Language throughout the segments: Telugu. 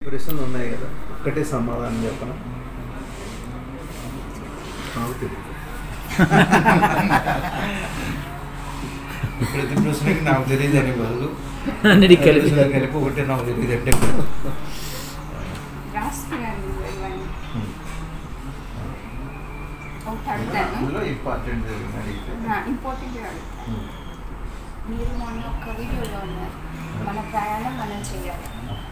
ప్రశ్నలు ఉన్నాయి కదా ఒక్కటే సమాధానం చెప్పను నాకు తెలియదు ప్రతి ప్రశ్నకి నాకు తెలియదు అనే బదులు అన్నిటికీ కలిపి ప్రశ్నలు కలిపి ఒకటే నాకు తెలియదు అంటే రాసుకున్నాను ఇవన్నీ ఒకటి అడుగుతాను అందులో ఇంపార్టెంట్ అడిగితే ఇంపార్టెంట్ అడుగుతాను మీరు మొన్న ఒక వీడియోలో ఉన్నారు మన ప్రయాణం మనం చేయాలి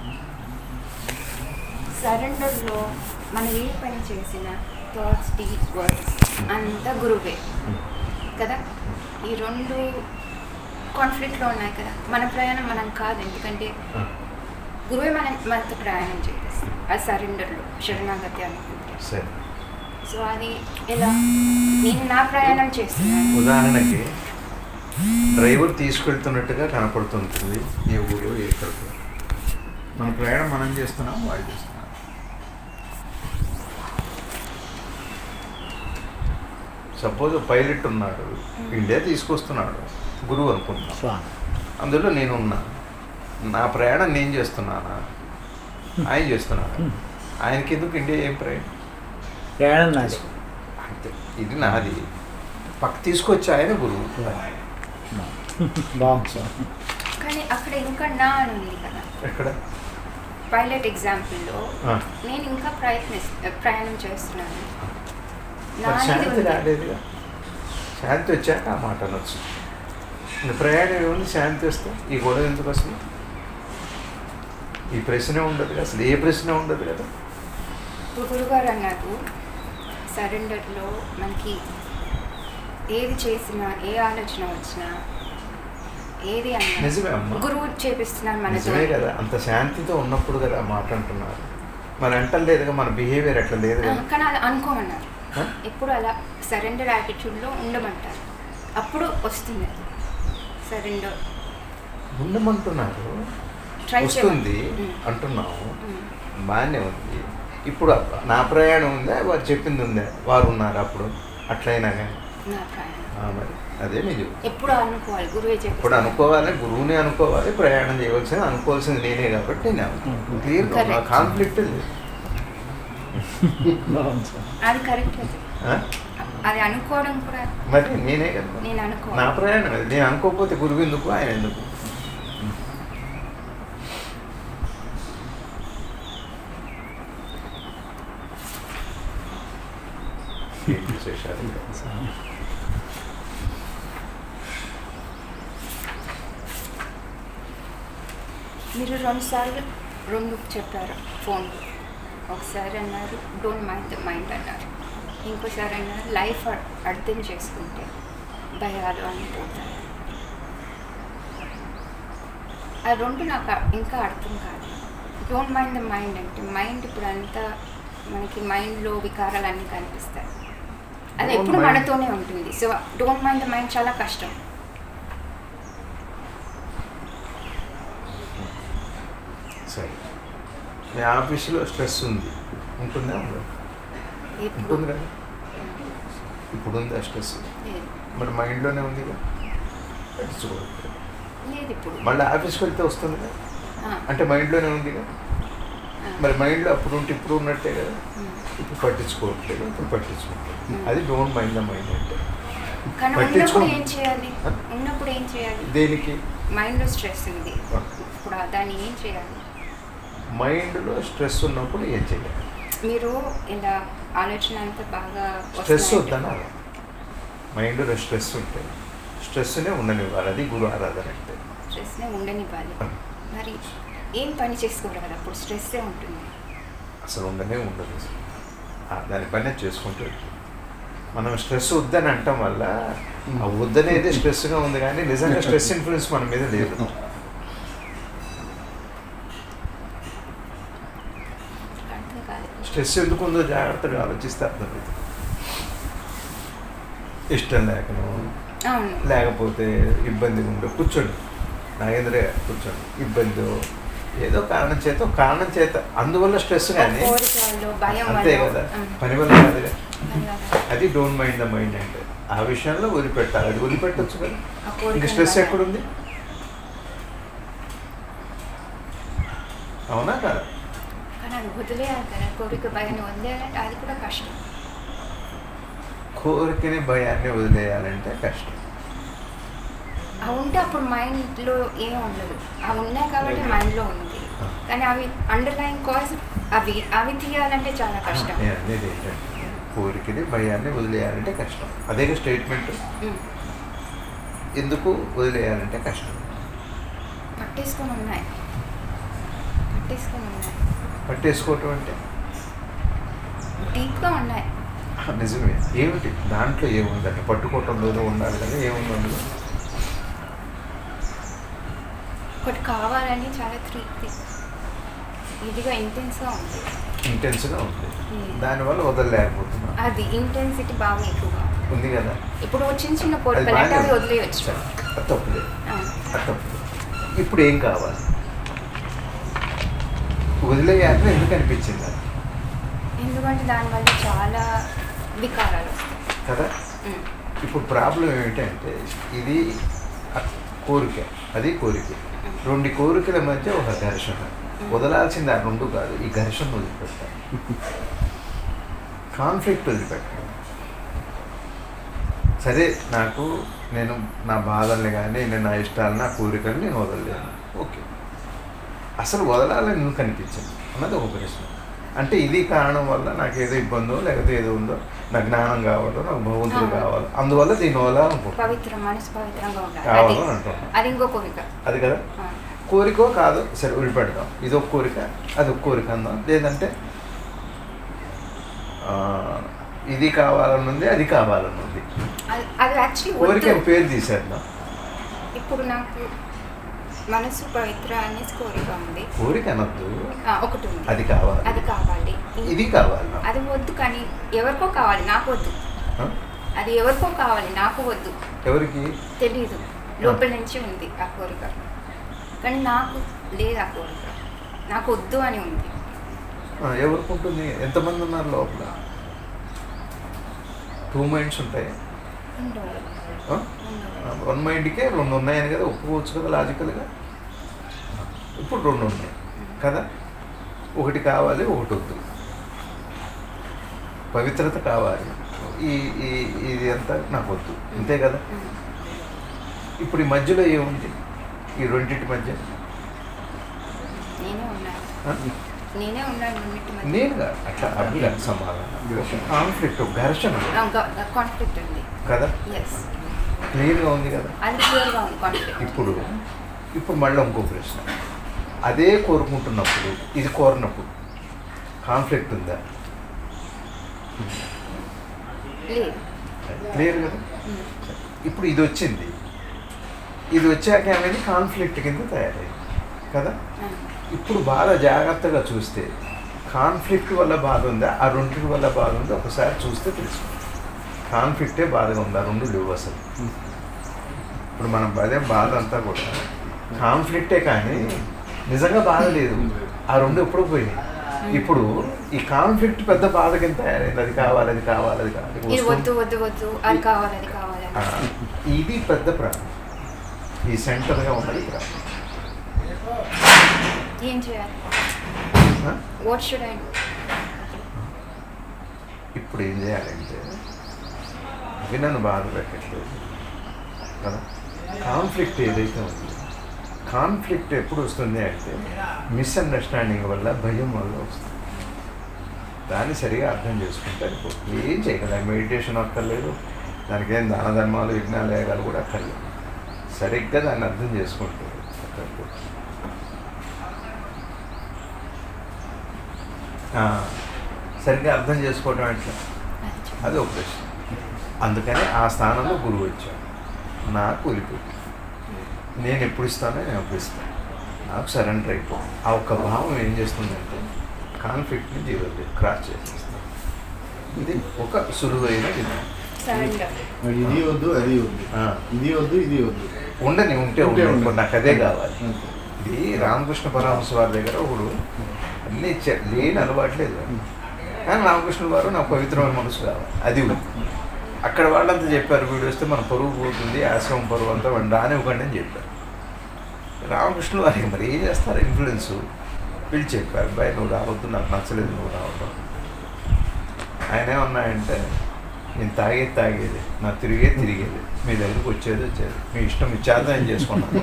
సరెండర్లో మనం ఏ పని చేసినా థాట్స్ డీప్ వర్డ్స్ అంతా గురువే కదా ఈ రెండు కాన్ఫ్లిక్ట్లో ఉన్నాయి కదా మన ప్రయాణం మనం కాదు ఎందుకంటే గురువే మన మనతో ప్రయాణం చేపిస్తాం ఆ సరెండర్లో శరణాగతి అనుకుంటే సరే సో అది ఎలా నేను నా ప్రయాణం చేస్తున్నాను ఉదాహరణకి డ్రైవర్ తీసుకెళ్తున్నట్టుగా కనపడుతుంటుంది ఏ ఊరు ఏ ఎక్కడికి మన ప్రయాణం మనం చేస్తున్నాం వాళ్ళు చేస్తున్నాం సపోజ్ పైలట్ ఉన్నాడు ఇండియా తీసుకొస్తున్నాడు గురువు అనుకుంటున్నాం స్వామి అందులో నేను ఉన్నా నా ప్రయాణం నేను చేస్తున్నానా ఆయన చేస్తున్నాడు ఆయనకి ఎందుకు ఇండియా ఏం ప్రయాణం ప్రయాణం నాది అంతే ఇది నాది పక్క తీసుకొచ్చి ఆయన గురువు బాగుంది స్వామి కానీ అక్కడ ఇంకా నా అని ఉంది కదా ఎక్కడ పైలట్ ఎగ్జాంపుల్లో ఆ. నేను ఇంకా ప్రయత్నిస్ ప్రయాణం చేస్తున్నాను మరి నాది శాంతి ఉంది. రాలేదుగా శాంతి వచ్చాక ఆ మాట అనొచ్చు ఇంకా ప్రయాణం ఏముంది శాంతి వస్తే ఈ గొడవ ఎందుకు వస్తుంది ఈ ప్రశ్న ఉండదు కదా అసలు ఏ ప్రశ్న ఉండదు కదా ఇప్పుడు గురుగారు అన్నారు సరెండర్లో మనకి ఏది చేసినా ఏ ఆలోచన వచ్చినా ఏది నిజమే అన్నా అమ్మా. గురువు చేపిస్తున్నారు మనతో నిజమే కదా అంత శాంతితో ఉన్నప్పుడు కదా ఆ మాట అంటున్నారు మన అంటలేదుగా మన బిహేవియర్ అట్లా లేదు ఆ, కదా కానీ అలా అనుకోమన్నారు ఆ? ఎప్పుడు అలా సరెండర్ యాటిట్యూడ్లో ఉండమంటారు అప్పుడు వస్తుంది సరెండర్ ఉండమంటున్నారు ట్రై వస్తుంది అంటున్నాము బాగానే ఉంది ఇప్పుడు నా ప్రయాణం ఉందా వారు చెప్పింది ఉందా వారు ఉన్నారు అప్పుడు అట్లయినా కానీ నా ప్రయాణం ఆ మరి అదే మీరు ఎప్పుడు అనుకోవాలి గురువే చెప్పి ఇప్పుడు అనుకోవాలి గురువుని అనుకోవాలి ప్రయాణం చేయవలసింది అనుకోవాల్సింది నేనే కాబట్టి నేను క్లియర్ Correct. కాన్ఫ్లిక్ట్ లేదు బాగుంది స్వామి అది కరెక్ట్ అది ఆ? అది అనుకోవడం కూడా మరి నేనే కదా నేను అనుకో నా ప్రయాణం అది నేను అనుకోకపోతే గురువు ఎందుకు ఆయన ఎందుకు ఏం విశేషాలు స్వామి మీరు రెండు సార్లు రెండు చెప్పారు ఫోన్ ఒకసారి అన్నారు డోంట్ మైండ్ ద మైండ్ అన్నారు ఇంకోసారి అన్నారు లైఫ్ అర్థం చేసుకుంటే భయాలు అని పోతాయి ఆ రెండు నాకు అ- ఇంకా అర్థం కాదు డోంట్ మైండ్ ద మైండ్ అంటే మైండ్ ఇప్పుడు అంతా మనకి మైండ్లో వికారాలు అన్నీ కనిపిస్తాయి అది Don't ఎప్పుడు mind. మనతోనే ఉంటుంది so don't mind the mind చాలా కష్టం సరే మీ ఆఫీసులో స్ట్రెస్ ఉంది ఉంటుందా ఉండదా? ఎప్పుడు ఉంటుంది కదా ఇప్పుడు ఉంది ఆ స్ట్రెస్ లేదు మరి మైండ్లోనే ఉంది కదా పట్టించుకోవద్దు లేదు ఇప్పుడు మళ్ళీ ఆఫీస్కి వెళ్తే వస్తుంది కదా ఆ, అంటే మైండ్లోనే ఉంది కదా ఆ. మరి మైండ్లో అప్పుడు ఉంటే ఇప్పుడు ఉన్నట్టే కదా ఉమ్. ఇప్పుడు పట్టించుకోవట్లేదు ఇప్పుడు పట్టించుకోవట్లేదు Hmm. అది డోంట్ మైండ్ ద మైండ్ అంటే కానీ పట్టించుకో- ఉన్నప్పుడు ఏం చేయాలి ఆ? ఉన్నప్పుడు ఏం చేయాలి దేనికి మైండ్లో స్ట్రెస్ ఉంది ఆ. ఇప్పుడు ఆ దాన్ని ఏం చేయాలి మైండ్లో స్ట్రెస్ ఉన్నప్పుడు ఏం చేయాలి మీరు ఇలా ఆలోచన అంతా బాగా స్ట్రెస్ వస్తున్నాయంటే- వద్దనాలి మైండ్లో స్ట్రెస్ ఉంటే స్ట్రెస్నే ఉండనివ్వాలి అది గురు ఆరాధన అంటే స్ట్రెస్నే ఉండనివ్వాలి ఆ. మరి ఏం పని చేసుకోవాలి కదా అప్పుడు స్ట్రెస్సే ఉంటుంది అసలు ఉండనే ఉండదు అసలు. ఆ, దాని పని అది చేసుకుంటూ వెళ్ళు. మనం స్ట్రెస్ వద్దని అంటాం వల్ల ఆ వద్దనేది స్ట్రెస్గా ఉంది కానీ నిజంగా స్ట్రెస్ ఇన్ఫ్లుయెన్స్ మన మీద లేదు అర్థం కాదు స్ట్రెస్ ఎందుకు ఉందో జాగ్రత్తగా ఆలోచిస్తే అర్థమవుతుంది ఇష్టం లేకను అవును లేకపోతే ఇబ్బంది ఉండే కూర్చోండి నాగేంద్ర గారు కూర్చోండి ఇబ్బంది ఏదో కారణం చేత ఒక కారణం చేత అందువల్ల స్ట్రెస్ కానీ కోరిక వల్ల భయం అంతే వల్ల కదా ఆ, పని వల్ల కాదుగా దాని వల్ల. అది డోంట్ మైండ్ ద మైండ్ అంటే ఆ విషయంలో వదిలిపెట్టాలి అది వదిలిపెట్టచ్చు కదా ఆ కోరిక ఇంకా స్ట్రెస్ వల్ల. ఎక్కడుంది అవునా కదా కానీ అది వదిలేయాలి కదా కోరిక భయాన్ని వదిలేయాలంటే అది కూడా కష్టం కోరికని భయాన్ని వదిలేయాలంటే కష్టం అవి ఉంటే అప్పుడు మైండ్లో ఏం ఉండదు అవి ఉన్నాయి కాబట్టి మైండ్లో ఉంది కానీ అవి అండర్ లైన్ కాజ్ అవి అవి తీయాలంటే చాలా కష్టం నేను అనేది ఏంటంటే కోరికని భయాన్ని వదిలేయాలంటే కష్టం అదే స్టేట్మెంట్ ఉమ్. ఎందుకు వదిలేయాలంటే కష్టం పట్టేసుకొని ఉన్నాయి పట్టేసుకొని ఉన్నాయి పట్టేసుకోవటం అంటే డీప్గా ఉన్నాయి ఆ, నిజమే ఏమిటి దాంట్లో ఏముంది అంటే పట్టుకోవటంలోనే ఉండాలి కదా ఏముంది అందులో ఒకటి కావాలని చాలా త్రీ ఇదిగా ఇంటెన్స్గా ఉంది ఇంటెన్స్గా ఉంది Hmm. దానివల్ల వదలలేకపోతున్నా అది ఇంటెన్సిటీ బాగా ఎక్కువగా ఉంది కదా ఇప్పుడు చిన్న చిన్న అది కోరికలు అంటే బాగానే అవి ఉంది. వదిలేయచ్చు సరే, అది తప్పులేదు ఆ. అది తప్పులేదు ఇప్పుడు ఏం కావాలి వదిలేయాలని ఎందుకు అనిపించింది అది? ఎందుకంటే దానివల్ల చాలా వికారాలు వస్తాయి కదా ఉమ్. ఇప్పుడు ప్రాబ్లం ఏమిటంటే ఇది అ- కోరిక అది కోరిక రెండు కోరికల మధ్య ఒక ఘర్షణ వదలాల్సింది ఆ రెండు కాదు ఈ ఘర్షణ వదిలిపెట్టాలి కాన్ఫ్లిక్ట్ వదిలిపెట్టాలి సరే నాకు నేను నా బాధల్ని కానీ నేను నా ఇష్టాలను నా కోరికలు నేను వదలలేను ఓకే అసలు వదలాలని ఎందుకు అనిపించింది అన్నది ఒక ప్రశ్న అంటే ఇది కారణం వల్ల నాకు ఏదో ఇబ్బందో లేకపోతే ఏదో ఉందో నాకు జ్ఞానం కావాలో నాకు భగవంతుడు ఆ. కావాలి అందువల్ల దీని వల్ల అనుకుంటున్నాను పవిత్రం మనసు పవిత్రంగా ఉండాలి కావాలని అది అంటున్నాను అది ఇంకో కోరిక అది కదా ఆ. కోరికో కాదు సరే వదిలిపెడదాం ఇది ఒక కోరిక అది ఒక కోరిక అందాం లేదంటే ఆ, ఇది కావాలని ఉంది అది కావాలని ఉంది అది- అది యాక్చువల్లీ కోరిక అని పేరు తీసేద్దాం ఇప్పుడు నాకు మనసు పవిత్ర అనేసి కోరిక ఉంది కోరిక అనొద్దు ఆ, ఒకటి ఉంది అది కావాలి అది కావాలి ఇం- ఇది కావాలి నాకు. అది వద్దు కానీ ఎవరికో కావాలి నాకు వద్దు ఆ? అది ఎవరికో కావాలి నాకు వద్దు ఎవరికి తెలీదు లోపల నుంచి ఉంది ఆ కోరిక కానీ నాకు లేదు ఆ కోరిక నాకు వద్దు అని ఉంది ఆ, ఎవరికి ఉంటుంది ఎంతమంది ఉన్నారు లోపల టూ మైండ్స్ ఉంటాయి ఉండవు. ఉండవు. వన్ మైండ్కే రెండు ఉన్నాయని కదా ఒప్పుకోవచ్చు కదా లాజికల్గా ఇప్పుడు రెండు ఉన్నాయి కదా ఒకటి కావాలి ఒకటి వద్దు పవిత్రత కావాలి ఈ ఈ ఇది అంతా నాకు వద్దు అంతే కదా ఉమ్. ఇప్పుడు ఈ మధ్యలో ఏముంది ఈ రెండింటి మధ్య నేనే ఉన్నాను ఆ? నేనే ఉన్నాను రెండింటి మధ్య నేనుగా అట్లా అభిగా సమాధానం కాన్ఫ్లిక్ట్ ఘర్షణ కాన్ఫ్లిక్ట్ ఉంది కదా ఎస్ క్లియర్గా ఉంది కదా అది క్లియర్గా ఉంది కాన్ఫ్లిక్ట్ ఇప్పుడు ఇప్పుడు మళ్ళీ ఇంకో ప్రశ్న అదే కోరుకుంటున్నప్పుడు ఇది కోరినప్పుడు కాన్ఫ్లిక్ట్ ఉందా లేదు క్లియర్ కదా ఉమ్. ఇప్పుడు ఇది వచ్చింది ఇది వచ్చాక ఏమైంది కాన్ఫ్లిక్ట్ కింద తయారైంది కదా ఆ. ఇప్పుడు బాగా జాగ్రత్తగా చూస్తే కాన్ఫ్లిక్ట్ వల్ల బాధ ఉందా ఆ రెండింటి వల్ల బాధ ఉందా ఒకసారి చూస్తే తెలుస్తుంది కాన్ఫ్లిక్టే బాధగా ఉందా రెండు లేవు అసలు ఇప్పుడు మనం అదే బాధ అంతా కూడా కాన్ఫ్లిక్టే కానీ నిజంగా బాధ లేదు ఆ రెండు ఎప్పుడు పోయినాయి ఇప్పుడు ఈ కాన్ఫ్లిక్ట్ పెద్ద బాధ కింద తయారైంది అది కావాలి అది కావాలి అది కావాలి ఇది వస్తుంది. వద్దు వద్దు వద్దు అది కావాలి అది కావాలి ఆ, ఇది పెద్ద ప్రాబ్లం ఈ సెంటర్గా ఉన్నది ప్రాబ్లం ఏం చేయాలి ఆ? వాట్ షుడ్ ఐ డూ ఇప్పుడు ఏం చేయాలంటే అవి నన్ను బాధ పెట్టట్లేదు కదా కాన్ఫ్లిక్ట్ ఏదైతే ఉందో కాన్ఫ్లిక్ట్ ఎప్పుడు వస్తుంది అంటే మిస్అండర్స్టాండింగ్ వల్ల భయం వల్ల వస్తుంది దాన్ని సరిగా అర్థం చేసుకుంటే అయిపోతుంది ఏం చేయగల మెడిటేషన్ అక్కర్లేదు దానికి ఏం దాన ధర్మాలు యజ్ఞాలయాలు కూడా అక్కర్లేదు సరిగ్గా దాన్ని అర్థం చేసుకుంటే అక్కర్లేదు. ఆ, సరిగ్గా అర్థం చేసుకోవడం ఎట్లా అది చెప్పు. అది ఒక ప్రశ్న అందుకని ఆ స్థానంలో గురువు వచ్చాడు నాకు కూలిపోయి నేను ఎప్పుడు ఇస్తానో నేను ఎప్పుడు ఇస్తాను నాకు సరెండర్ అయిపో ఆ ఒక్క భావం ఏం చేస్తుందంటే కాన్ఫ్లిక్ట్ని జీరో క్రాస్ చేసేస్తాను ఇది ఒక సులువైన విధానం సరెండర్ మరి ఇది వద్దు అది వద్దు ఆ. ఇది వద్దు ఇది వద్దు ఉండని ఉంటే ఉంటే ఉండే ఉండు. నాకు అదే కావాలి అంతే. ఇది రామకృష్ణ పరమహంస వారి దగ్గర ఒకడు అన్నీ చె- లేని అలవాట్లేదు కానీ రామకృష్ణ వారు నా పవిత్రమైన మనసు కావాలి అది ఉంది అక్కడ వాళ్ళంతా చెప్పారు వీడు వస్తే మన పరువు పోతుంది ఆశ్రమం పరువు అంతా వాడిని రానివ్వకండి అని చెప్పారు రామకృష్ణ వారికి మరి ఏం చేస్తారు ఇన్ఫ్లుయెన్స్ పిలిచి చెప్పారు అబ్బాయి నువ్వు రావద్దు నాకు నచ్చలేదు నువ్వు రావద్దు ఆయన ఏమన్నాయంటే నేను తాగేది తాగేది నా తిరిగేది తిరిగేది మీ దగ్గరికి వచ్చేది వచ్చేది మీ ఇష్టం ఇచ్చేది నేను చేసుకున్నాను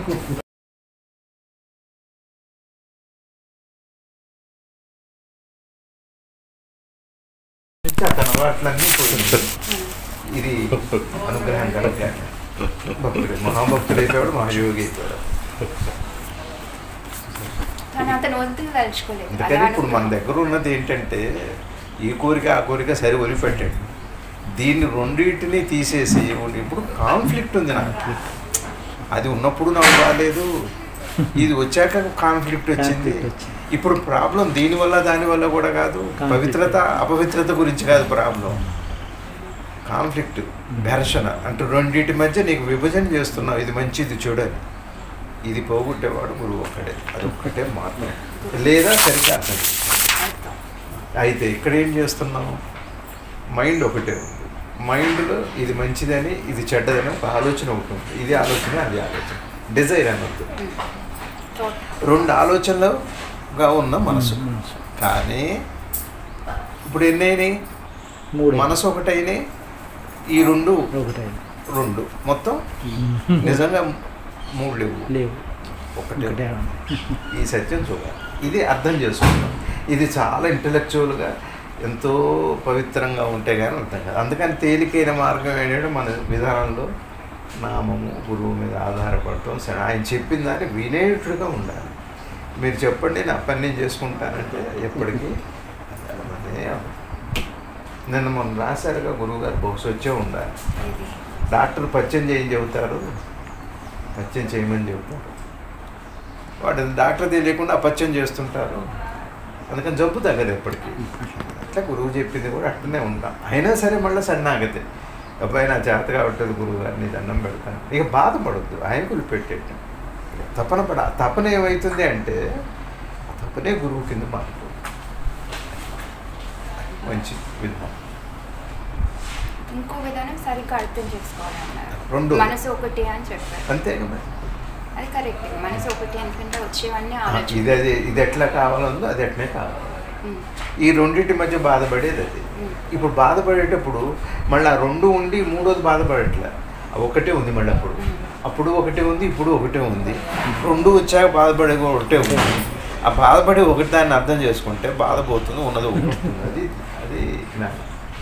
నుంచి అతని అలవాట్లన్నీ పోయింది ఇది అనుగ్రహం కనుక భక్తుడు మహాభక్తుడు అయిపోయాడు మహాయోగి అయిపోయాడు కానీ అతను వద్దు తలుచుకోలేదు అందుకని అలా ఇప్పుడు మన దగ్గర ఉన్నది ఏంటంటే ఈ కోరిక ఆ కోరిక సరి వదిలిపెట్టాడు దీన్ని రెండింటిని తీసేసి ఇప్పుడు కాన్ఫ్లిక్ట్ ఉంది నాకు అది ఉన్నప్పుడు నాకు బాగాలేదు ఇది వచ్చాక కాన్ఫ్లిక్ట్ వచ్చింది Conflict వచ్చింది. ఇప్పుడు ప్రాబ్లం దీనివల్ల దానివల్ల కూడా కాదు Conflict. పవిత్రత అపవిత్రత గురించి కాదు ప్రాబ్లం కాన్ఫ్లిక్ట్ ఘర్షణ అంటే రెండింటి మధ్య నీకు విభజన చేస్తున్నావు ఇది మంచిది చూడని ఇది పోగొట్టేవాడు గురువు ఒక్కడే అది ఒక్కటే మార్గం లేదా సరికాదు అర్థం. అయితే ఇక్కడ ఏం చేస్తున్నాము మైండ్ ఒకటే ఉంది మైండ్లో ఇది మంచిదని ఇది చెడ్డదని ఒక ఆలోచన ఒకటి ఉంది ఇది ఆలోచన అది ఆలోచన డిజైర్ అనొద్దు ఉమ్. Thought. రెండు ఆలోచనలుగా ఉన్న మనసు మనసు. కానీ ఇప్పుడు ఎన్నైనాయి మూడు మనసు ఒకటైనాయి ఈ రెండు ఒకటే రెండు మొత్తం నిజంగా మూడు లేవు లేవు ఒకటే ఒకటే ఈ సత్యం చూడాలి ఇది అర్థం చేసుకుంటాం ఇది చాలా ఇంటలెక్చువల్గా ఎంతో పవిత్రంగా ఉంటే కానీ అర్థం కాదు అందుకని తేలికైన మార్గం ఏంటంటే మన విధానంలో నామము గురువు మీద ఆధారపడటం సరే ఆయన చెప్పిన దాన్ని వినేట్టుగా ఉండాలి మీరు చెప్పండి నా పని నేను చేసుకుంటానంటే ఎప్పటికీ అదే నిన్న మొన్న రాశారుగా గురువుగారు బహుశా వచ్చే ఉండాలి ఇది డాక్టర్ పచ్చం చేయని చెబుతారు పచ్చం చేయమని చెబుతారు వాడు డాక్టర్ తెలియకుండా అపత్యం చేస్తుంటారు అందుకని జబ్బు తగ్గదు ఎప్పటికీ అట్లా గురువు చెప్పింది కూడా అట్లనే ఉంటాం అయినా సరే మళ్ళీ సన్నాగతే అబ్బాయి నా చేత కాబట్టి గురువు గారిని దండం పెడతాను ఇక బాధపడద్దు ఆయన కులిపెట్టేట తపన పడ తపన ఏమవుతుంది అంటే ఆ తపనే గురువు కింద మారిపోతుంది మంచి విధానం ఇంకో విధానం సరిగ్గా అర్థం చేసుకోవాలన్నారు రెండు. మనసు ఒకటి అని చెప్పారు అంతే కదా అది కరెక్ట్ మనసు ఒకటి అనుకుంటే వచ్చేవన్నీ ఆ, ఆలోచన ఇది అది ఇది ఎట్లా కావాలందో అది ఎట్లనే కావాలి ఉమ్. ఈ రెండింటి మధ్య బాధపడేది అది ఉమ్. ఇప్పుడు బాధపడేటప్పుడు మళ్ళీ ఆ రెండు ఉండి మూడోది బాధపడట్లే ఆ ఒకటే ఉంది మళ్ళీ అప్పుడు అప్పుడు ఒకటే ఉంది ఇప్పుడు ఒకటే ఉంది రెండు వచ్చాక బాధపడే ఒకటే ఉంది ఆ బాధపడే ఒకటి దాన్ని అర్థం చేసుకుంటే బాధ పోతుంది ఉన్నది ఒకటి ఉంటుంది అది అది జ్ఞానం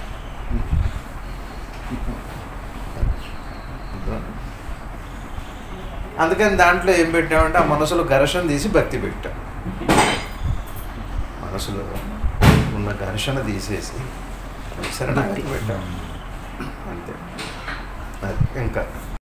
అందుకని దాంట్లో ఏం పెట్టామంటే ఆ మనసులో ఘర్షణ తీసి భక్తి పెట్టాం మనసులో ఉన్న ఘర్షణ తీసేసి శరణాగతి పెట్టాం అంతే అది ఇంకా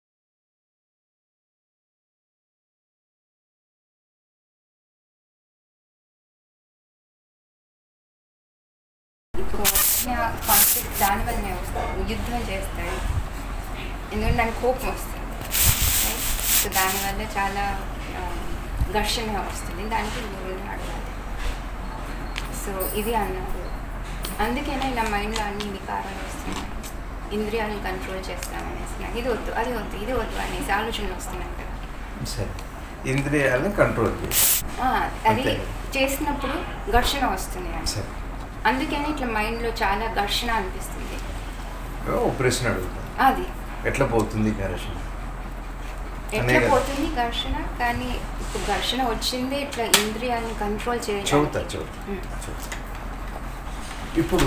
ఇప్పుడు వచ్చిన కాన్ఫ్లిక్ట్ దాని వల్లనే వస్తుంది యుద్ధం చేస్తాడు ఎందుకంటే నాకు కోపం వస్తుంది Right? సో దానివల్ల చాలా ఆ, ఘర్షణ వస్తుంది దానికి గురువుని అడగాలి సో ఇది అన్నారు అందుకనే ఇలా మైండ్లో అన్ని వికారాలు వస్తున్నాయి ఇంద్రియాలను కంట్రోల్ చేస్తామనేసి నాకు ఇది వద్దు అది వద్దు ఇది వద్దు అనేసి ఆలోచనలు వస్తున్నాయి కదా సరే ఇంద్రియాలను కంట్రోల్ చేసి ఆ, అది అంతే. చేసినప్పుడు ఘర్షణ వస్తుంది అని సరే అందుకని ఇట్లా మైండ్లో చాలా ఘర్షణ అనిపిస్తుంది ఓ ప్రశ్న అడుగుతాను అది ఎట్లా పోతుంది ఘర్షణ ఎట్లా అనే కదా. పోతుంది ఘర్షణ కానీ ఇప్పుడు ఘర్షణ వచ్చింది ఇట్లా ఇంద్రియాలను కంట్రోల్ చేయడానికి చెబుతా చెబుతా ఉమ్. చెబుతా. ఇప్పుడు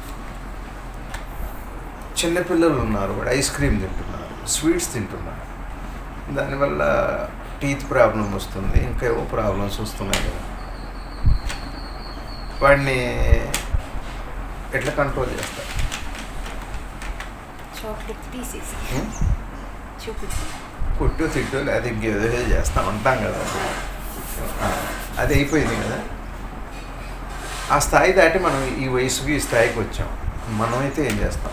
చిన్నపిల్లలు ఉన్నారు వాడు ఐస్ క్రీమ్ తింటున్నారు స్వీట్స్ తింటున్నారు దానివల్ల టీత్ ప్రాబ్లం వస్తుంది ఇంకా ఏవో ప్రాబ్లమ్స్ వస్తున్నాయి కదా వాడిని ఎట్లా కంట్రోల్ చేస్తారు చాక్లెట్ తీసేసి ఉం? చూపిస్తుంది కొట్టు తిట్టు లేదా ఇంకేదో చేస్తా ఉంటాం కదా ఆ, అది అయిపోయింది కదా ఆ స్థాయి దాటి మనం ఈ వయసుకి ఈ స్థాయికి వచ్చాం మనమైతే ఏం చేస్తాం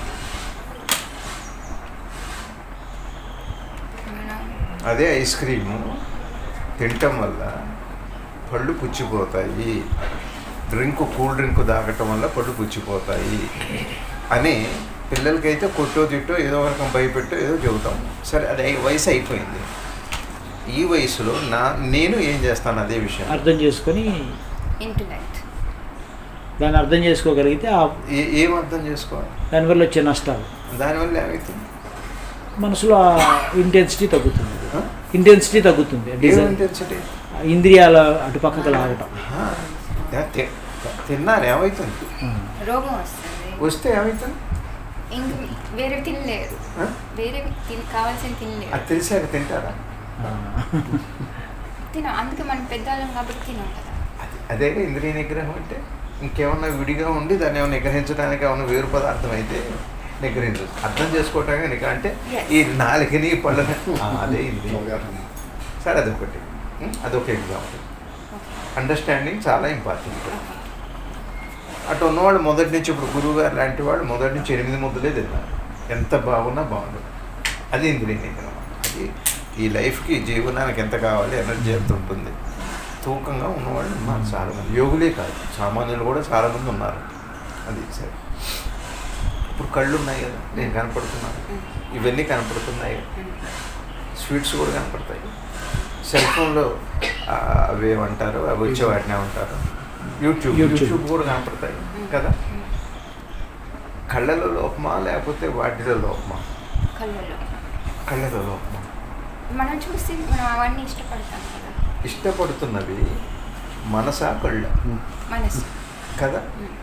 మనం అదే ఐస్ క్రీము తినటం వల్ల పళ్ళు పుచ్చిపోతాయి డ్రింక్ కూల్ డ్రింక్ తాగటం వల్ల పళ్ళు పుచ్చిపోతాయి అని పిల్లలకైతే కొట్టో తిట్టో ఏదో ఒక రకం భయపెట్టో ఏదో చెబుతాం సరే అది అయి- వయసు అయిపోయింది ఈ వయసులో నా నేను ఏం చేస్తాను అదే విషయం అర్థం చేసుకొని ఇంటలెక్ట్ దాన్ని అర్థం చేసుకోగలిగితే ఆ ఏ ఏం అర్థం చేసుకోవాలి దానివల్ల వచ్చే నష్టాలు దానివల్ల ఏమవుతుంది మనసులో ఆ ఇంటెన్సిటీ తగ్గుతుంది ఆ? ఇంటెన్సిటీ తగ్గుతుంది ఏం డిజైన్ ఇంటెన్సిటీ ఇంద్రియాల అటుపక్కకు లాగటం తిన్నారు ఏమవుతుంది ఆ. రోగం వస్తుంది వస్తే ఏమవుతుంది ఇంక వేరే తినలేరు ఆ? వేరే తిని కావాల్సిన తినలేరు అది తెలిసాక తింటారా ఆ. తిన అందుకే మనం పెద్దవాళ్ళం కాబట్టి తినాం కదా అది- అదే ఇంద్రియ నిగ్రహం అంటే ఇంకేమన్నా విడిగా ఉండి దాన్ని ఏమైనా నిగ్రహించడానికి ఏమన్నా వేరు పదార్థం అయితే నిగ్రహించు అర్థం చేసుకోవటానికి నిగ్రహం అంటే Yes. ఈ నాలుకని పళ్ళని ఆ, అదే ఇంద్రియం సరే అదొకటి ఉం? అదొక ఎగ్జాంపుల్ అండర్స్టాండింగ్ చాలా ఇంపార్టెంట్ అటు ఉన్నవాళ్ళు మొదటి నుంచి ఇప్పుడు గురువు గారు లాంటి వాళ్ళు మొదటి నుంచి ఎనిమిది ముద్దలే తిన్నారు ఎంత బాగున్నా బాగుండదు అది ఇంద్రియ నిగ్రహం అది ఈ లైఫ్కి జీవనానికి ఎంత కావాలి ఎనర్జీ ఎంత ఉంటుంది తూకంగా ఉన్నవాళ్ళు ఉన్నారు చాలామంది యోగులే కాదు సామాన్యులు కూడా చాలామంది ఉన్నారు అది సరే ఇప్పుడు కళ్ళు ఉన్నాయి కదా నేను కనపడుతున్నాను ఇవన్నీ కనపడుతున్నాయి కదా స్వీట్స్ కూడా కనపడతాయి సెల్ ఫోన్లో ఆ, అవి ఏమంటారు అవి వచ్చే వాటిని ఏమంటారు యూట్యూబ్ యూట్యూబ్. యూట్యూబ్ కూడా కనపడతాయి కదా కళ్ళలో లోపమా లేకపోతే వాటిలో లోపమా కళ్ళలో కళ్ళలో లోపమా మనం చూసి మనం అవన్నీ ఇష్టపడతాం కదా ఇష్టపడుతున్నవి మనసా కళ్ళ మనసు కదా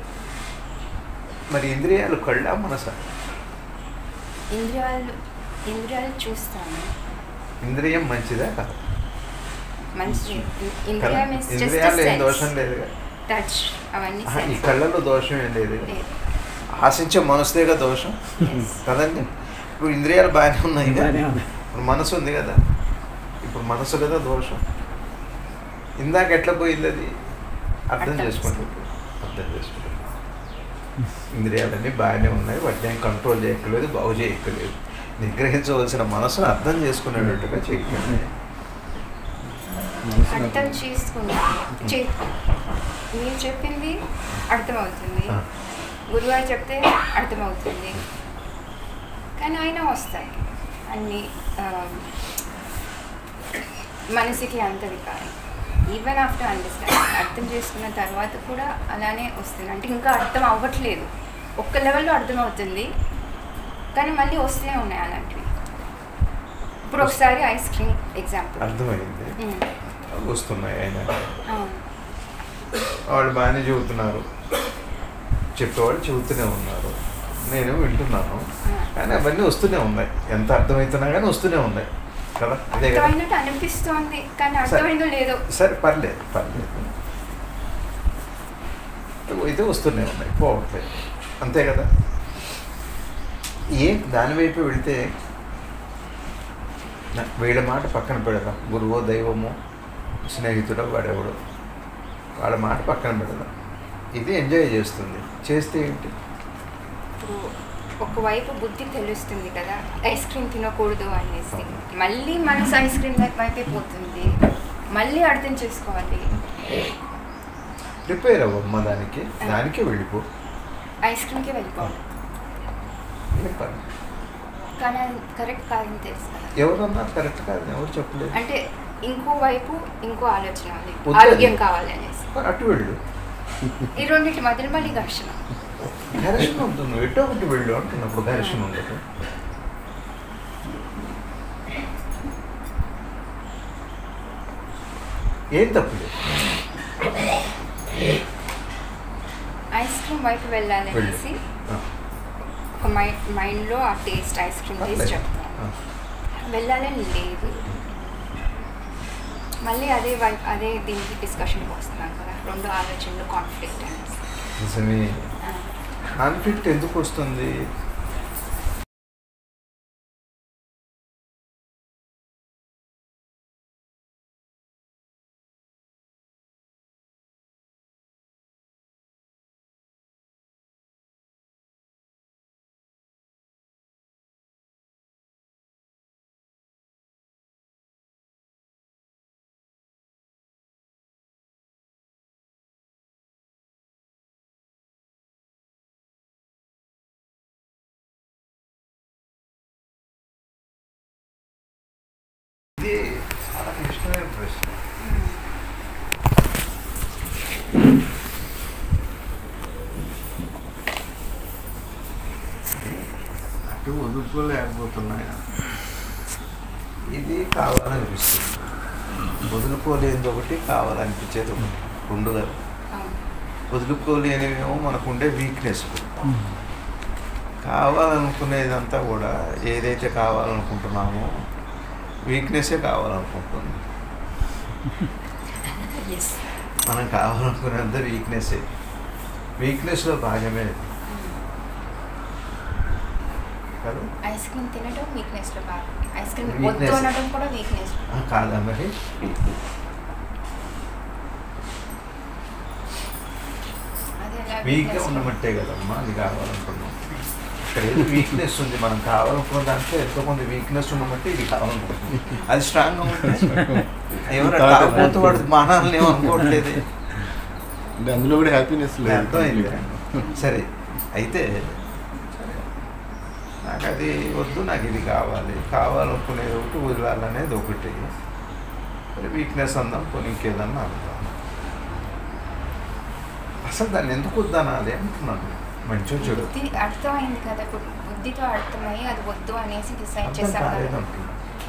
మరి ఇంద్రియాలు కళ్ళ మనసా ఇంద్రియాలు ఇంద్రియాలు చూస్తాము ఇంద్రియం మంచిదా కదా మంచి కదా ఇంద్రియం is just a ఇంద్రియాలు ఏం sense. దోషం లేదు టచ్ అవన్నీ ఆహా, ఈ sense. కళ్ళలో దోషం ఏం లేదు లేదు. ఆశించే మనసుదేగా దోషం Yes. కదండి ఇప్పుడు ఇంద్రియాలు బాగానే ఉన్నాయి కదా బాగానే ఉంది. ఇప్పుడు మనసు ఉంది కదా ఇప్పుడు మనసు కదా దోషం ఇందాక ఎట్లా పోయింది అది అర్థం అర్థం చేసుకుంటుంది అర్థం చేసుకుంటుంది ఇంద్రియాలన్నీ బాగానే ఉన్నాయి వాటిని ఏం కంట్రోల్ చేయక్కలేదు బాగు చేయక్కలేదు నిగ్రహించవలసిన మనసును అర్థం చేసుకునేటట్టుగా చేయకండి అర్థం చేసుకుని చే- మీరు చెప్పింది అర్థమవుతుంది ఆ. గురువారు చెప్తే అర్థమవుతుంది కానీ అయినా వస్తాయి అన్ని ఆ, మనసుకి అంత వికారం ఈవెన్ ఆఫ్టర్ అండర్స్టాండింగ్ అర్థం చేసుకున్న తర్వాత కూడా అలానే వస్తుంది అంటే ఇంకా అర్థం అవ్వట్లేదు ఒక్క లెవెల్లో అర్థమవుతుంది కానీ మళ్ళీ వస్తూనే ఉన్నాయి అలాంటివి ఇప్పుడు ఒకసారి ఐస్ క్రీమ్ ఎగ్జాంపుల్ అర్థమైంది వస్తున్నాయి అయినా వాళ్ళు బాగానే చెబుతున్నారు చెప్పేవాళ్ళు చెబుతూనే ఉన్నారు నేను వింటున్నాను కానీ అవన్నీ వస్తూనే ఉన్నాయి ఎంత అర్థమవుతున్నా కానీ వస్తూనే ఉన్నాయి కదా అదే కదా అర్థమైనట్టు అనిపిస్తోంది కానీ అర్థమైందో లేదో సరే పర్లేదు పర్లేదు అయితే వస్తూనే ఉన్నాయి పోవట్లేదు అంతే కదా ఏం దాని వైపు వెళితే నా- వీళ్ళ మాట పక్కన పెడదాం గురువో దైవమో స్నేహితుడో వాడెవడో వాళ్ళ మాట పక్కన పెడదాం ఇది ఎంజాయ్ చేస్తుంది చేస్తే ఏంటి ఇప్పుడు ఒకవైపు బుద్ధి తెలుస్తుంది కదా ఐస్ క్రీమ్ తినకూడదు అనేసి మళ్ళీ మనసు ఐస్ క్రీమ్ వైపే పోతుంది మళ్ళీ అర్థం చేసుకోవాలి ప్రిపేర్ అవ్వమ్మ దానికి దానికే వెళ్ళిపో ఐస్ క్రీమ్కి వెళ్ళిపోవాలి ఏం పని కానీ అది కరెక్ట్ కాదని తెలుసు కదా ఎవరన్నా కరెక్ట్ కాదు ఎవరు చెప్పలేదు అంటే ఇంకో వైపు ఇంకో ఆలోచన ఉంది వద్దు. ఆరోగ్యం కావాలి అనేసి మరి అటు వెళ్ళు ఈ రెండింటి మధ్యలో మళ్ళీ ఘర్షణ ఘర్షణ ఉంటుంది నువ్వు ఎటో ఒకటి వెళ్ళు అంటున్నప్పుడు ఘర్షణ ఉండదు ఏం తప్పులేదు ఐస్ క్రీమ్ వైపు వెళ్ళాలనేసి వెళ్ళు ఆ, ఒక మైండ్ మైండ్లో ఆ టేస్ట్ ఐస్ క్రీమ్ టేస్ట్ పర్లేదు. చెప్తాను ఆ, వెళ్ళాలని లేదు మళ్ళీ అదే వై- అదే దీనికి డిస్కషన్కి వస్తున్నాం కదా రెండు ఆలోచనలు కాన్ఫ్లిక్ట్ అనేసి నిజమే ఆ. కాన్ఫ్లిక్ట్ ఎందుకు వస్తుంది వదులుకోలేకపోతున్నాయి ఇది కావాలనిపిస్తుంది వదులుకోలేనిది ఒకటి కావాలనిపించేది ఒకటి రెండు కదా అవును వదులుకోలేనివేమో మనకుండే వీక్నెస్ కావాలనుకునేదంతా కూడా ఏదైతే కావాలనుకుంటున్నామో వీక్నెస్సే కావాలనుకుంటుంది ఎస్ మనం కావాలనుకునేంత వీక్నెస్సే వీక్నెస్లో భాగమే అది. కదా ఐస్ క్రీమ్ తినడం వీక్నెస్లో బాగా ఐస్ క్రీమ్ Weakness. వద్దు అనడం కూడా వీక్నెస్ ఆ, కాదా మరి అది ఎలా వీక్గా weakness? ఉండమంటే కదమ్మా అది కావాలనుకున్నాం ఇక్కడ ఏదో వీక్నెస్ ఉంది మనం కావాలనుకున్న దాంట్లో ఎంతో కొంత వీక్నెస్ ఉండమంటే ఇది కావాలనుకుంటున్నాం అది స్ట్రాంగ్గా ఉంటే ఎవరు తాగపోతే వాడు మానాలని ఏమనుకోవట్లేదు అంటే అందులో కూడా హ్యాపీనెస్ లేదు అర్థమైంది సరే అయితే సరే. నాకు అది వద్దు నాకు ఇది కావాలి కావాలనుకునేది ఒకటి వదిలాలనేది ఒకటి సరే వీక్నెస్ అందాం కొన్ని ఇంకేదన్నా అందాం అసలు దాన్ని ఎందుకు వద్దనాలి అంటున్నాను మంచో చెడు బుద్ధి అర్థమైంది కదా ఇప్పుడు బుద్ధితో అర్థమయ్యి అది వద్దు అనేసి డిసైడ్ అర్థం చేశాం కాలేదు కదా అంటున్నా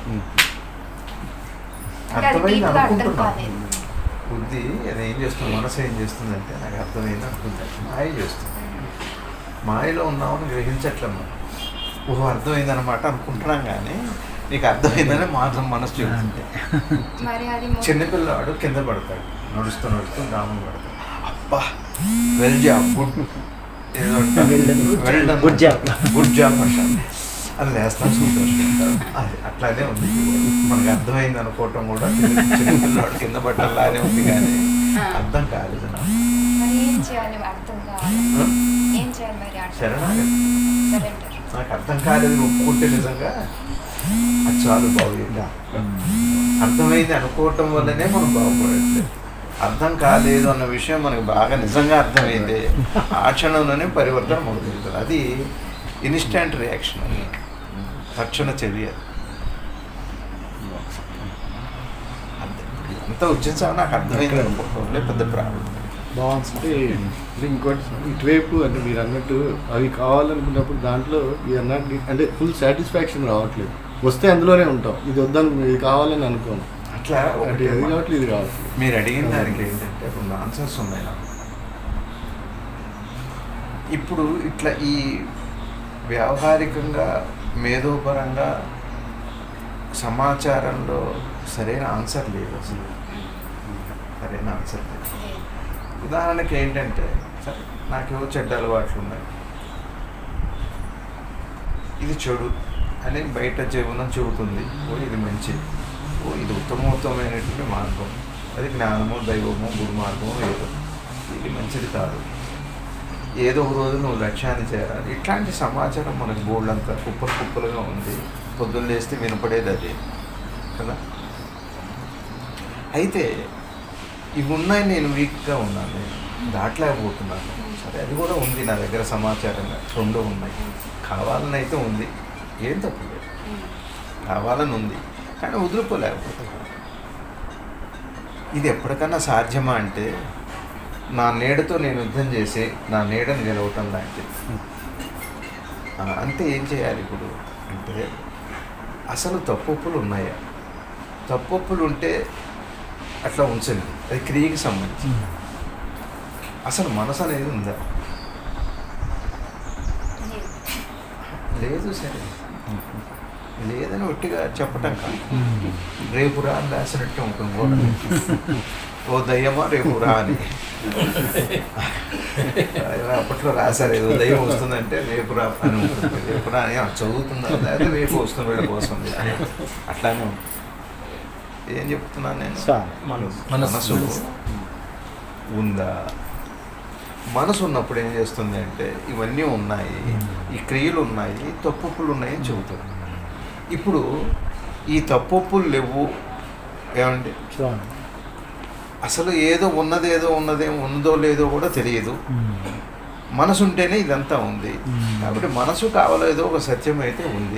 అంటే అది అర్థమైంది డీప్గా అర్థం అనుకుంటున్నాను కాలేదు బుద్ధి అది ఏం చేస్తుంది మనసు ఏం చేస్తుందంటే నాకు అర్థమైంది అనుకుంటా మాయ చేస్తుంది మాయలో ఉన్నామని గ్రహించట్లమ్మా ఓహో అర్థమైందనమాట అనుకుంటున్నాం కానీ నీకు అర్థమైందని మాత్రం మనసు చెబుతుంది మరి అది మొ- చిన్నపిల్లవాడు కింద పడతాడు నడుస్తూ నడుస్తూ డామం పడతాడు అబ్బా వెల్ జాబ్ గుడ్ ఏదో Well done. Well done Good job. Good job అంటారు అది లేస్తాను సంతోషింటారు అది అట్లానే ఉంది మనకు అర్థమైంది అనుకోవటం కూడా చిన్న- చిన్నపిల్లవాడు కింద పడ్డలానే ఉంది కానీ ఆ. అర్థం కాలేదు నాకు మరి ఏం చేయాలి అర్థం కావాలి ఆ? ఏం చేయాలి మరి అర్థం శరణాగతి సరెండర్ నాకు అర్థం కాలేదు నువ్వు ఒప్పుకుంటే నిజంగా అది చాలు బాగుందా అర్థమైంది అనుకోవటం వల్లనే మనం బాగుపడట్లేదు అర్థం కాలేదు అన్న విషయం మనకు బాగా నిజంగా అర్థమైంది ఆ క్షణంలోనే పరివర్తన మొదలవుతుంది అది ఇన్స్టంట్ రియాక్షన్ అది తక్షణ చర్య అంతే అంతా వచ్చింది నాకు అర్థమైంది అనుకోవటం పెద్ద ప్రాబ్లం బాగుంది అంటే అంటే ఇంకోటి ఇటువైపు అంటే మీరు అన్నట్టు అవి కావాలనుకున్నప్పుడు దాంట్లో ఇది అన్నట్టు అంటే ఫుల్ సాటిస్ఫాక్షన్ రావట్లేదు వస్తే అందులోనే ఉంటాం ఇది వద్దని ఇది కావాలని అనుకోను అట్లా అంటే ఒకటి అది కావట్లేదు ఇది కావట్లేదు మీరు అడిగిన దానికి ఏంటంటే రెండు ఆన్సర్స్ ఉన్నాయి నాకు ఇప్పుడు ఇట్లా ఈ వ్యావహారికంగా మేధోపరంగా సమాచారంలో సరైన ఆన్సర్ లేదు అసలు సరైన ఆన్సర్ లేదు ఉదాహరణకి ఏంటంటే సరే నాకేవో చెడ్డ అలవాట్లు ఉన్నాయి ఇది చెడు అని బయట జీవనం చెబుతుంది ఓ ఇది మంచి ఓ ఇది ఉత్తమోత్తమైనటువంటి మార్గం అది జ్ఞానము దైవము గురు మార్గము ఏదో ఇది మంచిది కాదు ఏదో ఒక రోజు నువ్వు లక్ష్యాన్ని చేరాలి ఇట్లాంటి సమాచారం మనకు బోర్డంతా కుప్పలు కుప్పలుగా ఉంది పొద్దున్న లేస్తే వినపడేది అది కదా అయితే ఇవి ఉన్నాయి నేను వీక్గా ఉన్నాను దాటలేకపోతున్నాను సరే అది కూడా ఉంది నా దగ్గర సమాచారంగా రెండు ఉన్నాయి కావాలని అయితే ఉంది ఏం తప్పు లేదు కావాలని ఉంది కానీ వదులుకోలేకపోతున్నాను ఇది ఎప్పటికన్నా సాధ్యమా అంటే నా నీడతో నేను యుద్ధం చేసి నా నీడను గెలవటం లాంటిది ఆ, అంటే ఏం చేయాలి ఇప్పుడు అంటే అసలు తప్పొప్పులు ఉన్నాయా తప్పొప్పులు ఉంటే అట్లా ఉంచండి అది క్రియకి సంబంధించి అసలు మనసు అనేది ఉందా లేదు సరే లేదని ఒట్టిగా చెప్పటం కాదు రేపు రా అని రాసినట్టు ఉంటుంది కూడా ఓ దయ్యమా రేపు రా అని ఆయన అప్పట్లో రాశారు ఏదో దయ్యం వస్తుందంటే రేపు రా అని ఉంటుంది రేపు రా అని అది చదువుతుందా లేదా రేపు వస్తుంది వీళ్ళ కోసం అట్లానే ఉంటుంది ఏం చెప్తున్నాను నేను సార్, మనసు ఉందా మనసు ఉన్నప్పుడు ఏం చేస్తుంది అంటే ఇవన్నీ ఉన్నాయి ఈ క్రియలు ఉన్నాయి తప్పులు ఉన్నాయి అని చెబుతుంది ఇప్పుడు ఈ తప్పులు లేవు ఏమండి చూడండి అసలు ఏదో ఉన్నదేదో ఉన్నదే ఉందో లేదో కూడా తెలియదు మనసు ఉంటేనే ఇదంతా ఉంది కాబట్టి మనసు కావాలేదో ఒక సత్యం అయితే ఉంది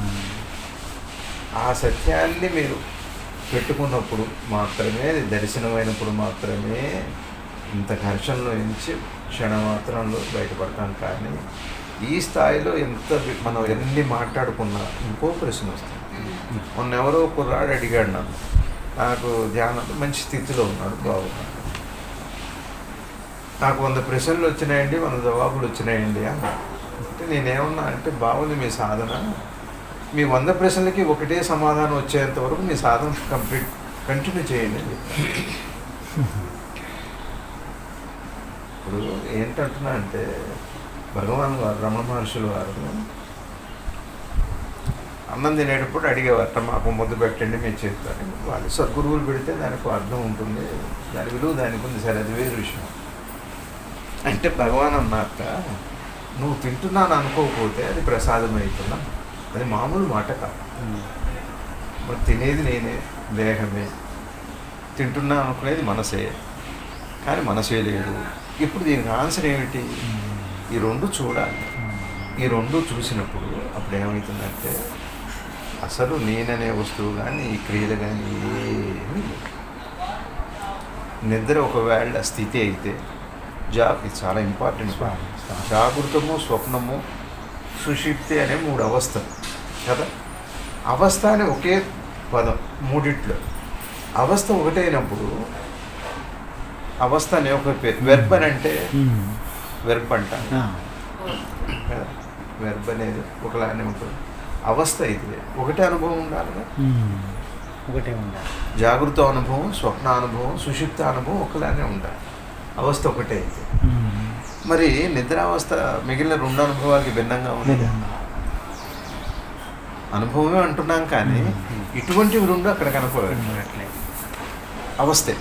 ఆ సత్యాన్ని మీరు పెట్టుకున్నప్పుడు మాత్రమే అది దర్శనమైనప్పుడు మాత్రమే ఇంత ఘర్షణలో నుంచి క్షణమాత్రంలో బయటపడతాం కానీ ఈ స్థాయిలో ఎంత వి- మనం ఎన్ని మాట్లాడుకున్నా ఇంకో ప్రశ్న వస్తుంది మొన్న ఎవరో కుర్రాడు అడిగాడు నన్ను నాకు ధ్యానం మంచి స్థితిలో ఉన్నాడు బాగున్నాడు నాకు వంద ప్రశ్నలు వచ్చినాయండి వంద జవాబులు వచ్చినాయండి అన్నాడు అంటే నేనేమన్నా అంటే బాగుంది మీ సాధన మీ వంద ప్రశ్నలకి ఒకటే సమాధానం వచ్చేంత వరకు మీ సాధన కంప్లీట్ కంటిన్యూ చేయండి అని చెప్పాను. ఇప్పుడు ఏంటంటున్నా అంటే భగవాన్ వారు రమణ మహర్షులు వారు అన్నం తినేటప్పుడు అడిగేవారట మాకు ముద్ద పెట్టండి మీ చేస్తారని వాళ్ళు సద్గురువులు పెడితే దానికి ఒక అర్థం ఉంటుంది దాని విలువ దానికి ఉంది సరే అది వేరు విషయం అంటే భగవాన్ అన్నాక నువ్వు తింటున్నాను అనుకోకపోతే అది ప్రసాదం అవుతున్నా అది మామూలు మాట కాదు మరి తినేది నేనే దేహమే తింటున్నా అనుకునేది మనసే కానీ మనసే లేదు ఇప్పుడు దీనికి ఆన్సర్ ఏమిటి ఈ రెండు చూడాలి ఈ రెండు చూసినప్పుడు అప్పుడు ఏమవుతుందంటే అసలు నేననే వస్తువు కానీ ఈ క్రియలు కానీ ఏమీ లేవు నిద్ర ఒకవేళ స్థితి అయితే జా ఇది చాలా ఇంపార్టెంట్ జాగృతము స్వప్నము సుషిప్తి అనే మూడు అవస్థలు కదా అవస్థ అనే ఒకే పదం మూడిట్లో అవస్థ ఒకటైనప్పుడు అవస్థ అనే ఒక పేరు వెర్బ్ అని అంటే ఉమ్. వెర్బ్ అంటాం ఆ. కదా వెర్బ్ అనేది ఒకలానే ఉంటుంది అవస్థ ఇది ఒకటే అనుభవం ఉండాలి కదా ఉమ్. ఒకటే ఉండాలి జాగృత అనుభవం స్వప్న అనుభవం సుషిప్త అనుభవం ఒకలానే ఉండాలి అవస్థ ఒకటే అయితే ఉమ్. మరి నిద్రావస్థ మిగిలిన రెండు అనుభవాలకి భిన్నంగా ఉంది అనుభవమే అంటున్నాం కానీ ఇటువంటివి రెండు అక్కడ కనపడట్లేదు అవస్థే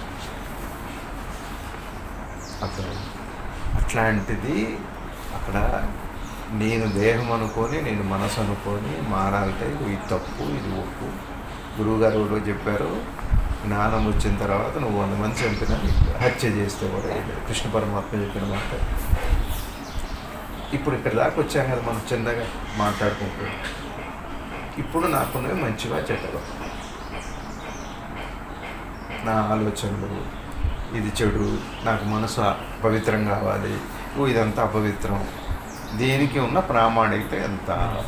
అర్థం అట్లాంటిది అక్కడ నేను దేహం అనుకొని నేను మనసు అనుకొని మారాలంటే ఇది తప్పు ఇది ఒప్పు గురువుగారు ఎవరో చెప్పారు జ్ఞానం వచ్చిన తర్వాత నువ్వు వంద మంది చంపిన హత్య చేస్తే కూడా ఏం లేదు. కృష్ణ పరమాత్మ చెప్పిన మాట ఇప్పుడు ఇక్కడ దాకా వచ్చాం కదా మనం చిన్నగా మాట్లాడుకుంటూ ఇప్పుడు నాకున్నవి మంచిగా చెడ్డగా నా ఆలోచనలు ఇది చెడు నాకు మనసు పవిత్రం కావాలి ఓ ఇదంతా అపవిత్రం దీనికి ఉన్న ప్రామాణికత ఎంత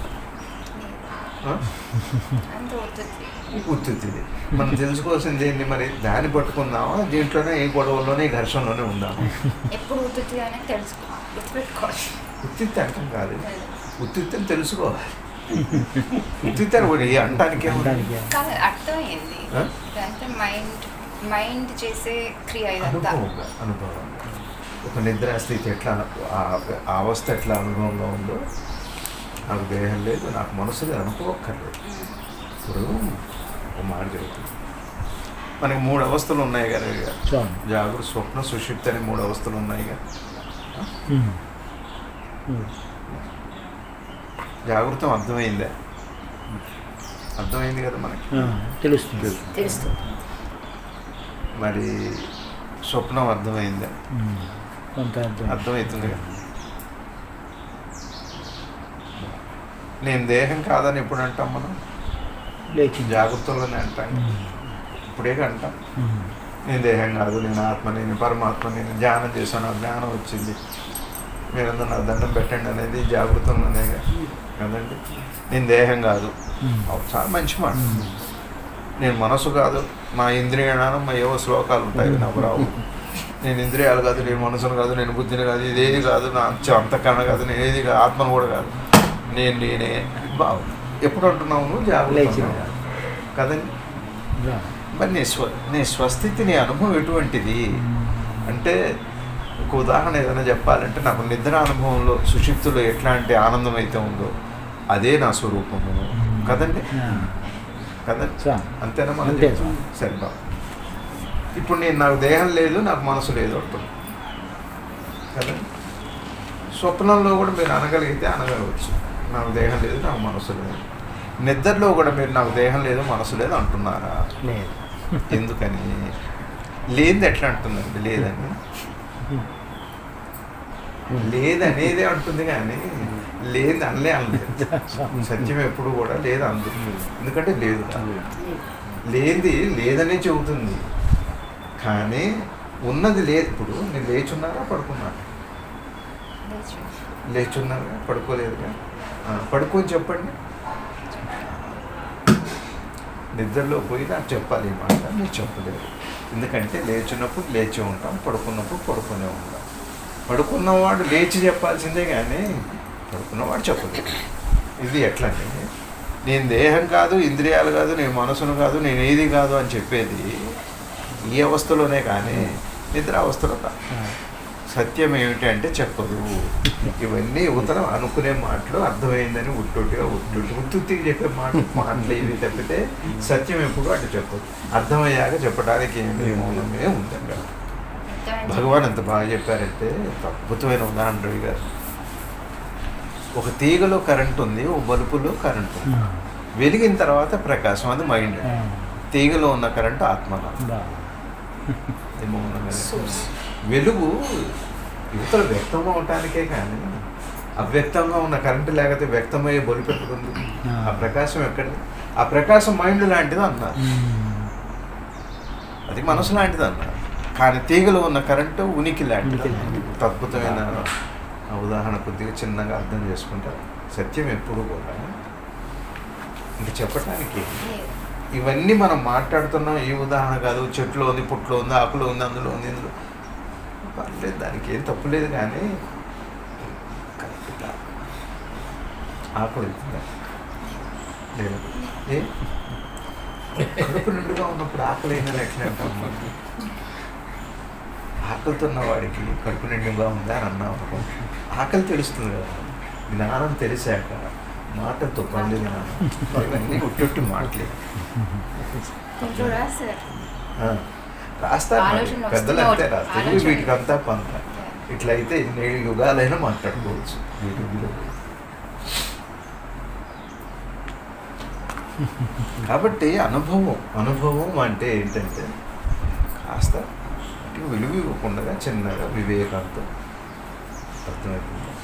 ఆ? అంత అవుతుంది ఉత్తుత్తిది మనం తెలుసుకోవాల్సింది ఏంటి మరి దాన్ని పట్టుకుందామా దీంట్లోనే ఈ గొడవల్లోనే ఈ ఘర్షణలోనే ఉందాము ఎప్పుడు అవుతుంది అని తెలుసుకోవాలి గుర్తుపెట్టుకోవాలి ఉత్తిత్తి అంటాం కాదు ఉత్తిత్తి అని తెలుసుకోవాలి ఉత్తిత్తి అని కూడా అంటానికి ఏముంది? అనడానికి కానీ అర్థమైంది ఆ? ఇదంతా మైండ్ మైండ్ చేసే క్రియ ఇదంతా అనుభవంగా అనుభవం ఒక నిద్రా స్థితి ఎట్లా ఆ- ఆ అవస్థ ఎట్లా అనుభవంగా ఉందో నాకు దేహం లేదు నాకు మనసు లేదు అనుకోక్కర్లేదు ఇప్పుడు ఒక మాట జరుగుతుంది మనకి మూడు అవస్థలు ఉన్నాయి కదా ఇక. స్వామి జాగృత స్వప్న సుషిప్తి అనే మూడు అవస్థలు ఉన్నాయి కదా ఉమ్. ఉమ్. జాగృతం అర్థమైందే అర్థమైంది కదా మనకి ఆ, తెలుస్తుంది తెలుస్తుంది మరి స్వప్నం అర్థమైందే ఉమ్. కొంత అర్థం అర్థమవుతుంది కదా నేను దేహం కాదని ఎప్పుడు అంటాం మనం లేచింది జాగ్రత్తలోనే అంటాం ఉమ్. ఇప్పుడే అంటాం ఉమ్. నేను దేహం కాదు నేను ఆత్మ నేను పరమాత్మ నేను ధ్యానం చేశాను ఆ జ్ఞానం వచ్చింది మీరందరూ నాకు దండం పెట్టండి అనేది జాగృతంలోనే కదండి నేను దేహం కాదు ఉమ్. అవు చాలా మంచి మాట నేను మనసు కాదు నా ఇంద్రియాణం మా ఏవో శ్లోకాలు ఉంటాయి నాకు రావు నేను ఇంద్రియాలు కాదు నేను మనసును కాదు నేను బుద్ధిని కాదు ఇదేది కాదు నా అంచ- అంతఃకరణ కాదు నేను ఏది కాదు ఆత్మను కూడా కాదు నేను నేనే బాగు ఎప్పుడు అంటున్నావు నువ్వు జాగ్రత్త లేచింది. కదండి రా. మరి నీ స్వ నీ స్వస్థితి నీ అనుభవం ఎటువంటిది అంటే ఒక ఉదాహరణ ఏదైనా చెప్పాలంటే నాకు నిద్ర అనుభవంలో సుషిప్తులో ఎట్లాంటి ఆనందం అయితే ఉందో అదే నా స్వరూపము కదండి ఆ. కదండి స్వామి అంతేనా మనం అంతే చెప్తాం? సరే బాబు ఇప్పుడు నేను నాకు దేహం లేదు నాకు మనసు లేదు అంటున్నా కదండి స్వప్నంలో కూడా మీరు అనగలిగితే అనగలవచ్చు నాకు దేహం లేదు నాకు మనసు లేదు నిద్రలో కూడా మీరు నాకు దేహం లేదు మనసు లేదు అంటున్నారా లేదు ఎందుకని లేనిది ఎట్లా అంటుందండి లేదని లేదనేదే అంటుంది కానీ లేదు అనలే అనలేదు సత్యం ఎప్పుడు కూడా లేదు అందుతుంది ఎందుకంటే లేదు లేనిది లేదనే చెబుతుంది కానీ ఉన్నది లేదు ఇప్పుడు నేను లేచున్నారా పడుకున్నాను లేచున్నారుగా పడుకోలేదుగా ఆ, పడుకొని చెప్పండి నిద్రలో పోయి నాకు చెప్పాలి ఈ మాట మీరు చెప్పలేరు ఎందుకంటే లేచినప్పుడు లేచి ఉంటాం పడుకున్నప్పుడు పడుకునే ఉంటాం పడుకున్నవాడు లేచి చెప్పాల్సిందే కానీ పడుకున్నవాడు చెప్పలేడు ఇది ఎట్లా అంటే నేను దేహం కాదు ఇంద్రియాలు కాదు నేను మనసును కాదు నేను ఏది కాదు అని చెప్పేది ఈ అవస్థలోనే కానీ నిద్ర అవస్థలో కాదు సత్యం ఏమిటి అంటే చెప్పదు ఇవన్నీ ఉత్తరం అనుకునే మాటలు అర్థమైందని ఉట్టుగా ఉట్టు ఉత్తుత్తికి చెప్పే మాట మాటలు ఇవి తప్పితే సత్యం ఎప్పుడు అటు చెప్పదు అర్థమయ్యాక చెప్పడానికి ఏమి మౌనమే ఉంది అక్కడ భగవాన్ ఎంత బాగా చెప్పారంటే ఎంత అద్భుతమైన ఉదాహరణ రవి గారు ఒక తీగలో కరెంట్ ఉంది ఒక బల్బులో కరెంట్ ఉంది వెలిగిన తర్వాత ప్రకాశం అది మైండ్ తీగలో ఉన్న కరెంట్ ఆత్మ ఇది మౌనమే. వెలుగు యువతలు వ్యక్తం అవటానికే కానీ అవ్యక్తంగా ఉన్న కరెంటు లేకపోతే వ్యక్తమయ్యే బొలి పెట్టుకుంది ఆ ప్రకాశం ఎక్కడిది ఆ ప్రకాశం మైండ్ లాంటిది అన్నారు అది మనసు లాంటిది అన్నారు కానీ తీగలో ఉన్న కరెంటు ఉనికి లాంటిది ఉనికి అన్నారు. లాంటిది. అద్భుతమైన ఆ ఉదాహరణ కొద్దిగా చిన్నగా అర్థం చేసుకుంటారు సత్యం ఎప్పుడు కూడా ఇంక చెప్పటానికి ఇవన్నీ మనం మాట్లాడుతున్నాం ఈ ఉదాహరణ కాదు చెట్లో ఉంది పుట్లో ఉంది ఆకులో ఉంది అందులో ఉంది ఇందులో పర్లేదు దానికి ఏం తప్పు లేదు కానీ కరెక్ట్గా ఆకులు అవుతుందా లేదు ఏ కడుపు నిండుగా ఉన్నప్పుడు ఆకలి అయిందని ఎట్లా అంటాం మనం? ఆకలితున్న వాడికి కడుపు నిండుగా ఉందా అని అన్నాం అనుకో ఆకలి తెలుస్తుంది కదా జ్ఞానం తెలిసాక మాటలతో పండి జ్ఞానం ఇవన్నీ ఉట్టి మాటలే కొంచెం రాస్తారు ఆ, రాస్తారు మరి. ఆలోచన పెద్దలు వస్తుంది. అంతే రాస్తారు ఆలోచన. వీటికి అంతా పంత ఇట్లయితే ఎన్ని యుగాలైనా మాట్లాడుకోవచ్చు యూట్యూబ్లో కాబట్టి అనుభవం అనుభవం అంటే ఏంటంటే కాస్త విలువ ఇవ్వకుండా చిన్నగా వివేకంతో అర్థమవుతుంది